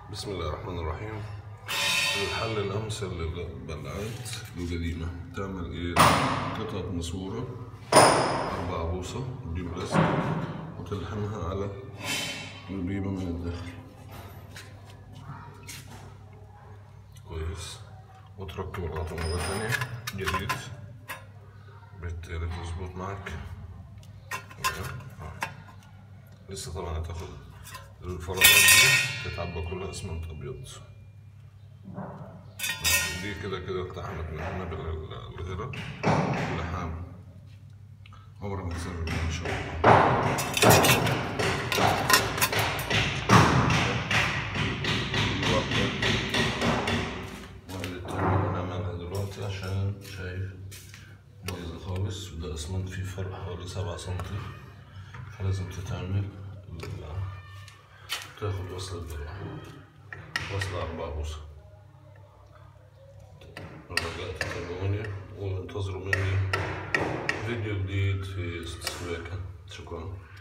بسم الله الرحمن الرحيم الحل الأمثل للبلعات القديمة تعمل إيه؟ قطعة ماسورة أربعة بوصة دي بلاستيك وتلحمها على البيبة من الداخل كويس وتركب الغطا مرة تانية جديد بالتالي تظبط معك آه. لسه طبعا هتاخد الفراغات دي تتعبى كلها اسمنت ابيض دي كده كده التحمت من هنا بالغيرة اللحام عمرها ما تسرب ان شاء الله نعملها دلوقتي عشان شايف بايظة خالص وده اسمنت فيه فرق حوالي سبعة سنتي فلازم تتعمل تاخد وصلة بالراحة وصلة أربعة بوصة رجعت تابعوني وانتظروا مني فيديو جديد في سباكة شكرا